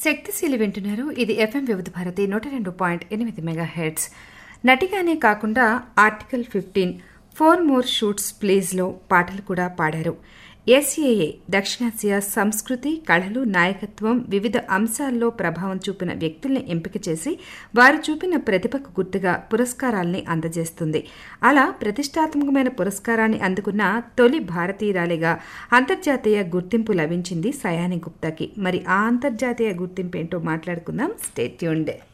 శక్తిశీలి వింటున్నారు ఇది ఎఫ్ఎం వివిధ భారతి నూట రెండు పాయింట్ ఎనిమిది మెగా హెడ్స్ నటిగానే కాకుండా Article fifteen four more shots ప్లీజ్లో పాటలు కూడా పాడారు ఎస్ఏఏ దక్షిణాసియా సంస్కృతి కళలు నాయకత్వం వివిధ అంశాల్లో ప్రభావం చూపిన వ్యక్తుల్ని ఎంపిక చేసి వారు చూపిన ప్రతిభకు గుర్తుగా పురస్కారాల్ని అందజేస్తుంది అలా ప్రతిష్టాత్మకమైన పురస్కారాన్ని అందుకున్న తొలి భారతీయురాలిగా అంతర్జాతీయ గుర్తింపు లభించింది సయాని గుప్తాకి మరి ఆ అంతర్జాతీయ గుర్తింపు ఏంటో మాట్లాడుకుందాం స్టేట్యూండే